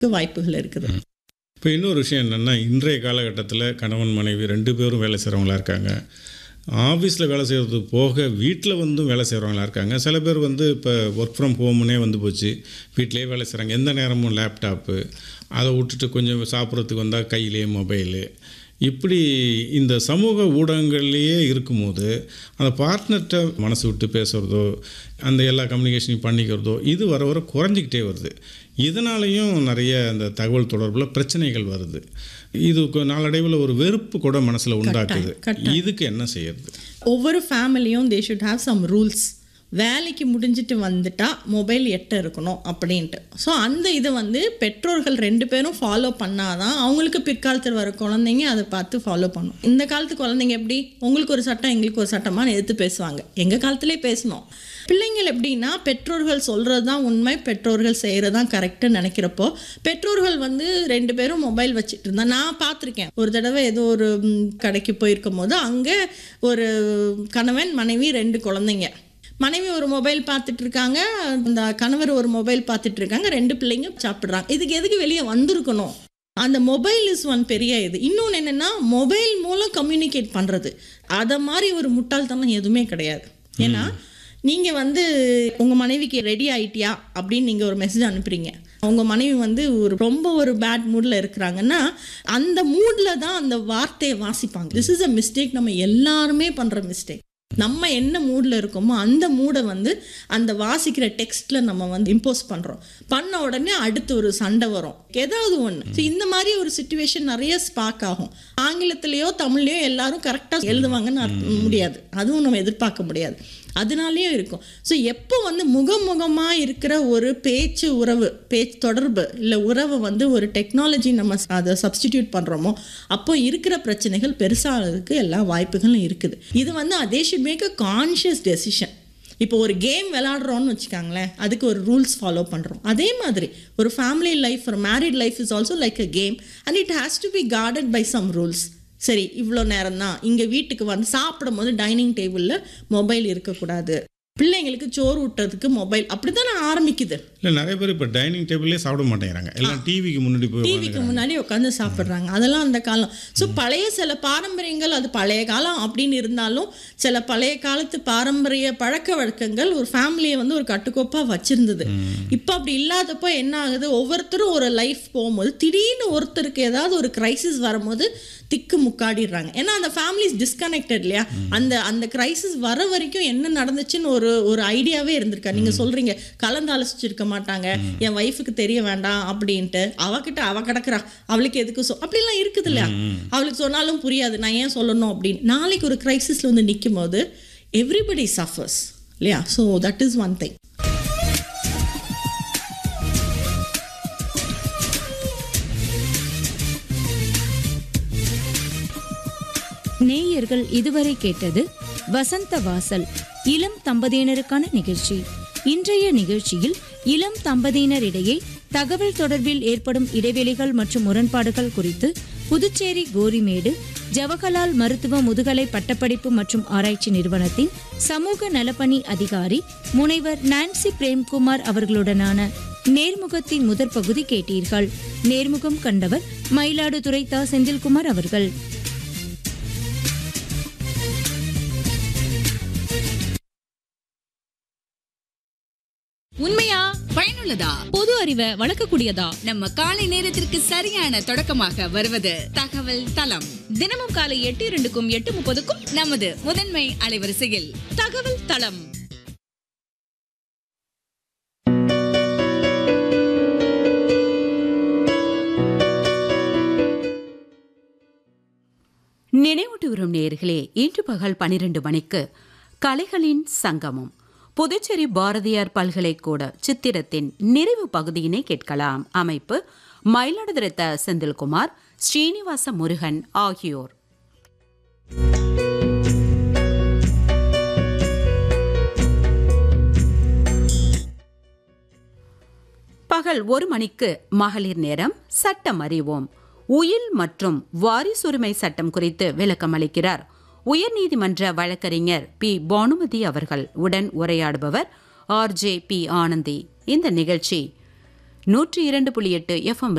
வாய்ப்புகள் இருக்குது இப்போ இன்னொரு விஷயம் என்னென்னா இன்றைய காலகட்டத்தில் கணவன் மனைவி ரெண்டு பேரும் வேலை செய்கிறவங்களா இருக்காங்க ஆஃபீஸில் வேலை செய்கிறது போக வீட்டில் வந்தும் வேலை செய்கிறவங்களா இருக்காங்க சில பேர் வந்து இப்போ ஒர்க் ஃப்ரம் ஹோம்னே வந்து போச்சு வீட்டிலேயே வேலை செய்கிறாங்க எந்த நேரமும் லேப்டாப்பு அதை விட்டுட்டு கொஞ்சம் சாப்பிட்றதுக்கு வந்தால் கையிலே மொபைலு இப்படி இந்த சமூக ஊடகங்கள்லேயே இருக்கும்போது அந்த பார்ட்னர்கிட்ட மனசு விட்டு பேசுகிறதோ அந்த எல்லா கம்யூனிகேஷனையும் பண்ணிக்கிறதோ இது வர வர குறைஞ்சிக்கிட்டே வருது இதனாலேயும் நிறைய அந்த தகவல் தொடர்பில் பிரச்சனைகள் வருது இது கொ- நாளடைவில் ஒரு வெறுப்பு கூட மனசில் உண்டாக்குது இதுக்கு என்ன செய்யறது ஒவ்வொரு ஃபேமிலியும் they should have some rules வேலைக்கு முடிஞ்சிட்டு வந்துட்டா மொபைல் எட்ட இருக்கணும் அப்படின்ட்டு ஸோ அந்த இது வந்து பெற்றோர்கள் ரெண்டு பேரும் ஃபாலோ பண்ணாதான் அவங்களுக்கு பிற்காலத்தில் வர குழந்தைங்க அதை பார்த்து ஃபாலோ பண்ணும் இந்த காலத்து குழந்தைங்க எப்படி உங்களுக்கு ஒரு சட்டம் எங்களுக்கு ஒரு சட்டமான்னு எதிர்த்து பேசுவாங்க எங்கள் காலத்திலே பேசணும் பிள்ளைங்கள் எப்படின்னா பெற்றோர்கள் சொல்கிறது தான் உண்மை பெற்றோர்கள் செய்கிறது தான் கரெக்டுன்னு நினைக்கிறப்போ பெற்றோர்கள் வந்து ரெண்டு பேரும் மொபைல் வச்சுட்டு இருந்தா நான் பார்த்துருக்கேன் ஒரு தடவை ஏதோ ஒரு ம், கடைக்கு போயிருக்கும் போது அங்கே ஒரு கணவன் மனைவி ரெண்டு குழந்தைங்க மனைவி ஒரு மொபைல் பார்த்துட்டு இருக்காங்க இந்த கணவர் ஒரு மொபைல் பார்த்துட்டு இருக்காங்க ரெண்டு பிள்ளைங்க சாப்பிட்றாங்க இதுக்கு எதுக்கு வெளியே வந்திருக்கணும் அந்த மொபைல் இஸ் ஒன் பெரிய இது இன்னொன்று என்னென்னா மொபைல் மூலம் கம்யூனிகேட் பண்ணுறது அதை மாதிரி ஒரு முட்டாள்தனம் எதுவுமே கிடையாது ஏன்னா நீங்கள் வந்து உங்கள் மனைவிக்கு ரெடி ஆயிட்டியா அப்படின்னு நீங்கள் ஒரு மெசேஜ் அனுப்புறீங்க உங்கள் மனைவி வந்து ஒரு ரொம்ப ஒரு பேட் மூடில் இருக்கிறாங்கன்னா அந்த மூடில் தான் அந்த வார்த்தையை வாசிப்பாங்க திஸ் இஸ் அ மிஸ்டேக் நம்ம எல்லாருமே பண்ணுற மிஸ்டேக் நம்ம என்ன மூடில் இருக்கோமோ அந்த மூடை வந்து அந்த வாசிக்கிற டெக்ஸ்ட்டில் நம்ம வந்து இம்போஸ் பண்ணுறோம் பண்ண உடனே அடுத்து ஒரு சண்டை வரும் ஏதாவது ஒன்று ஸோ இந்த மாதிரி ஒரு சுச்சுவேஷன் நிறைய ஸ்பார்க் ஆகும் ஆங்கிலத்திலேயோ தமிழ்லையோ எல்லாரும் கரெக்டாக எழுதுவாங்கன்னு அர்த்தம் முடியாது அதுவும் நம்ம எதிர்பார்க்க முடியாது அதனாலேயும் இருக்கும் ஸோ எப்போ வந்து முகமுகமாக இருக்கிற ஒரு பேச்சு உறவு பேச்சு தொடர்பு இல்லை உறவை வந்து ஒரு டெக்னாலஜி நம்ம அதை சப்ஸ்டிடியூட் பண்ணுறோமோ அப்போ இருக்கிற பிரச்சனைகள் பெருசாகிறதுக்கு எல்லா வாய்ப்புகளும் இருக்குது இது வந்து அதே should make a conscious decision இப்போ ஒரு கேம் விளாடுறோம்னு வச்சுக்காங்களேன் அதுக்கு ஒரு ரூல்ஸ் ஃபாலோ பண்ணுறோம் அதே மாதிரி ஒரு ஃபேமிலி லைஃப் ஒரு married life is also like a game and it has to be guarded by some rules சரி இவ்வளோ நேரம் தான் இங்கே வீட்டுக்கு வந்து சாப்பிடும் போது டைனிங் டேபிளில் மொபைல் இருக்கக்கூடாது பிள்ளைங்களுக்கு சோறு ஊட்டுறதுக்கு மொபைல் அப்படி தானே ஆரம்பிக்குது இல்லை நிறைய பேர் இப்போ டைனிங் டேபிள்லேயே சாப்பிட மாட்டேங்கிறாங்க எல்லாம் டிவிக்கு முன்னாடி போய் டிவிக்கு முன்னாடி உட்காந்து சாப்பிட்றாங்க அதெல்லாம் அந்த காலம் ஸோ பழைய சில பாரம்பரியங்கள் அது பழைய காலம் அப்படின்னு இருந்தாலும் சில பழைய காலத்து பாரம்பரிய பழக்க வழக்கங்கள் ஒரு ஃபேமிலியை வந்து ஒரு கட்டுக்கோப்பாக வச்சிருந்தது இப்போ அப்படி இல்லாதப்போ என்ன ஆகுது ஒவ்வொருத்தரும் ஒரு லைஃப் போகும்போது திடீர்னு ஒருத்தருக்கு ஏதாவது ஒரு கிரைசிஸ் வரும்போது திக்கு முக்காடிடுறாங்க ஏன்னா அந்த ஃபேமிலிஸ் டிஸ்கனெக்டட் இல்லையா அந்த அந்த கிரைசிஸ் வர வரைக்கும் என்ன நடந்துச்சுன்னு ஒரு ஒரு ஐடியாவே இருந்திருக்கா நீங்க சொல்றீங்க கலந்து ஆலோசிச்சிருக்க மாட்டாங்க என் ஒய்ஃபுக்கு தெரிய வேண்டாம் அப்படின்ட்டு அவகிட்ட அவ கிடக்குறா அவளுக்கு எதுக்கு சொ அப்படிலாம் இருக்குது இல்லையா அவளுக்கு சொன்னாலும் புரியாது நான் ஏன் சொல்லணும் அப்படின்னு நாளைக்கு ஒரு கிரைசிஸ்ல வந்து நிற்கும் போது எவ்ரிபடி சஃபர்ஸ் இல்லையா so that is one thing நேயர்கள் இதுவரை கேட்டது வசந்த வாசல் இளம் தம்பதியினருக்கான நிகழ்ச்சி இன்றைய நிகழ்ச்சியில் இளம் தம்பதியினரிடையே தகவல் தொடர்பில் ஏற்படும் இடைவெளிகள் மற்றும் முரண்பாடுகள் குறித்து புதுச்சேரி கோரிமேடு ஜவஹர்லால் மருத்துவ முதுகலை பட்டப்படிப்பு மற்றும் ஆராய்ச்சி நிறுவனத்தின் சமூக நலப்பணி அதிகாரி முனைவர் நான்சி பிரேம்குமார் அவர்களுடனான நேர்முகத்தின் முதற் பகுதி கேட்டீர்கள் நேர்முகம் கண்டவர் மயிலாடுதுறை தா செந்தில்குமார் அவர்கள் உண்மையா பயனுள்ளதா பொது அறிவை வளர்க்கக்கூடியதா நம்ம காலை நேரத்திற்கு சரியான தொடக்கமாக வருவது தகவல் தளம் தினமும் காலை எட்டு இரண்டுக்கும் எட்டு முப்பதுக்கும் நமது முதன்மை அலைவரிசையில் தகவல் தளம் நினைவூட்டி வரும் நேர்களே இன்று பகல் பனிரெண்டு மணிக்கு கலைகளின் சங்கமம் புதுச்சேரி பாரதியார் பல்கலைக்கூட சித்திரத்தின் நிறைவு பகுதியினை கேட்கலாம் அமைப்பு மயிலாடுதுறை த. செந்தில்குமார் ஸ்ரீனிவாச முருகன் ஆகியோர் பகல் ஒரு மணிக்கு மகளிர் நேரம் சட்டம் அறிவோம் உயில் மற்றும் வாரிசுரிமை சட்டம் குறித்து விளக்கம் அளிக்கிறார் உயர்நீதிமன்ற வழக்கறிஞர் பி பானுமதி அவர்கள் உடன் உரையாடுபவர் ஆர் ஜே பி ஆனந்தி இந்த நிகழ்ச்சி நூற்றி இரண்டு புள்ளி எட்டு எஃப்எம்